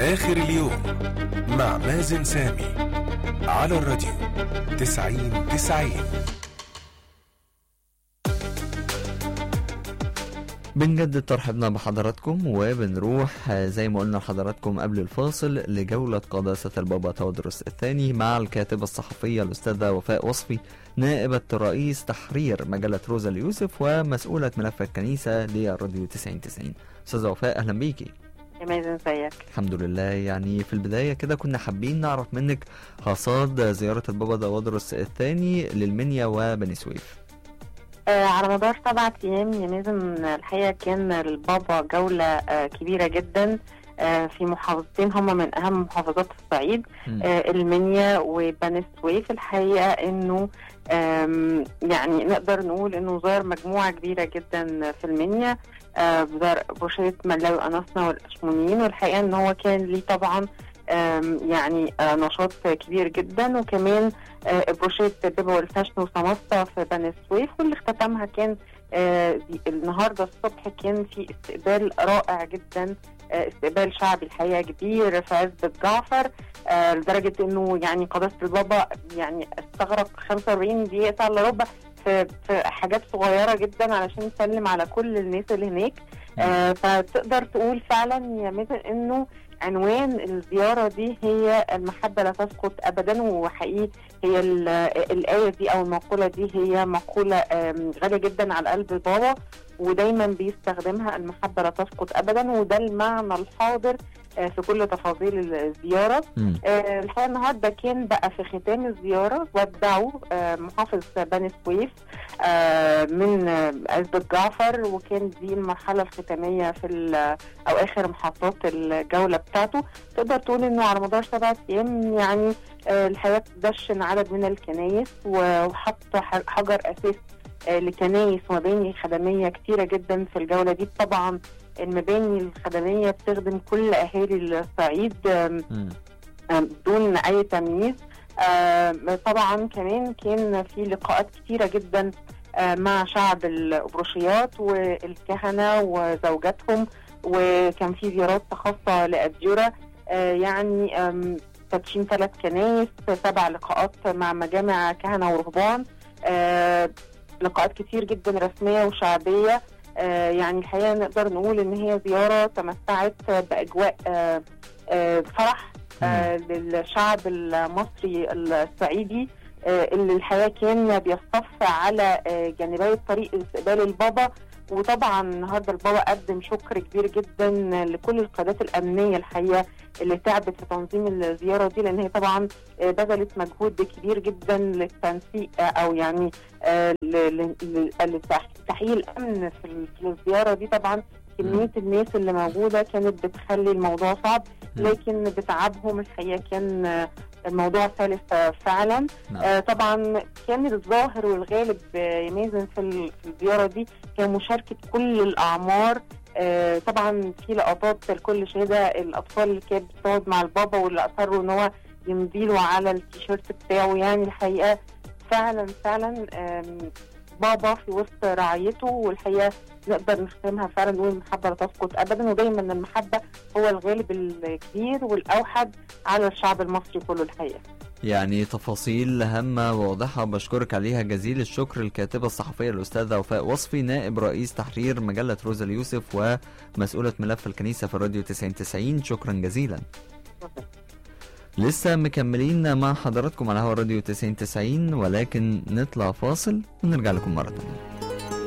آخر اليوم مع مازن سامي على الراديو تسعين تسعين بنجدد ترحيبنا بحضراتكم وبنروح زي ما قلنا لحضراتكم قبل الفاصل لجولة قداسة البابا تودرس الثاني مع الكاتبة الصحفية الأستاذة وفاء وصفي نائبة رئيس تحرير مجلة روزا اليوسف ومسؤولة ملف الكنيسة للراديو 9090 أستاذة وفاء أهلا بيكي يا مازن ازيك الحمد لله يعني في البداية كده كنا حابين نعرف منك حصاد زيارة البابا تودرس الثاني للمنيا وبني سويف آه على مدار سبعة أيام يا مازن الحقيقة كان البابا جولة آه كبيرة جدا آه في محافظتين هم من أهم محافظات الصعيد مم. آه المنيا وبني سويف الحقيقة إنه آم، يعني نقدر نقول إنه زار مجموعة كبيرة جدا في المنيا آه، زار بوشية ملاوي أناصنا والأشمونيين والحقيقة إن هو كان ليه طبعا آم، يعني آه، نشاط كبير جدا وكمان آه، بروشيه بيبا والفاشن وسماسطة في بني سويف واللي اختتمها كان آه، دي- النهارده الصبح كان في استقبال رائع جدا آه، استقبال شعبي الحقيقه كبير في عزبة جعفر آه، لدرجه انه يعني قداسه البابا يعني استغرق 45 دقيقه الا ربع في في حاجات صغيره جدا علشان يسلم على كل الناس اللي هناك آه، فتقدر تقول فعلا يا مازن انه عنوان الزياره دي هي المحبه لا تسقط ابدا وحقيقي هي ال- الآية دي أو المقولة دي هي مقولة آم، غالية جدا على قلب بابا ودايما بيستخدمها المحبة لا تسقط أبدا وده المعنى الحاضر آه، في كل تفاصيل الزيارة مم. آه، الحقيقة النهاردة كان بقى في ختام الزيارة ودعوا آه، محافظ بني سويف آه، من آه، عزبة جعفر وكان دي المرحلة الختامية في ال- أو آخر محطات الجولة بتاعته تقدر تقول إنه على مدار سبعة أيام يعني آه، الحقيقة دشن عدد من الكنايس وحط ح- حجر أساس آه، لكنايس ومباني خدمية كتيرة جدا في الجولة دي طبعا المباني الخدمية بتخدم كل أهالي الصعيد آم، مم. آم، بدون أي تمييز آم، طبعا كمان كان في لقاءات كتيرة جدا آه، مع شعب الأبروشيات والكهنة وزوجاتهم وكان في زيارات خاصة لأديرة آه، يعني آم، تدشين ثلاث كنايس سبع لقاءات مع مجامع كهنة ورهبان آه، لقاءات كتير جدا رسمية وشعبية آه، يعني الحقيقة نقدر نقول إن هي زيارة تمتعت بأجواء آه، آه، فرح آه، للشعب المصري الصعيدي آه، اللي الحقيقة كان بيصطف على آه، جانبي الطريق لاستقبال البابا وطبعا النهارده البابا قدم شكر كبير جدا لكل القيادات الامنيه الحقيقه اللي تعبت في تنظيم الزياره دي لان هي طبعا آه، بذلت مجهود كبير جدا للتنسيق آه، او يعني آه، ل- ل- ل- لتحقيق الامن في ال- في الزياره دي طبعا كميه الناس اللي موجوده كانت بتخلي الموضوع صعب مم. لكن بتعبهم الحقيقه كان آه، الموضوع سلس آه، فعلا نعم. آه، طبعا كان الظاهر والغالب آه، يا مازن في ال- في الزياره دي كان مشاركه كل الاعمار آه، طبعا في لقطات الكل شهدة الاطفال اللي كانت بتقعد مع البابا واللي اصروا ان هو يمضيله على التيشيرت بتاعه يعني الحقيقه فعلا فعلا آم، بابا في وسط رعايته والحقيقه نقدر نختمها فعلا نقول المحبه لا تسقط ابدا ودايما المحبه هو الغالب الكبير والاوحد على الشعب المصري كله الحقيقه يعني تفاصيل هامة واضحة بشكرك عليها جزيل الشكر الكاتبة الصحفية الأستاذة وفاء وصفي نائب رئيس تحرير مجلة روزا اليوسف ومسؤولة ملف الكنيسة في الراديو 9090 شكرا جزيلا لسه مكملين مع حضراتكم على هوا الراديو 9090 ولكن نطلع فاصل ونرجع لكم مرة تانية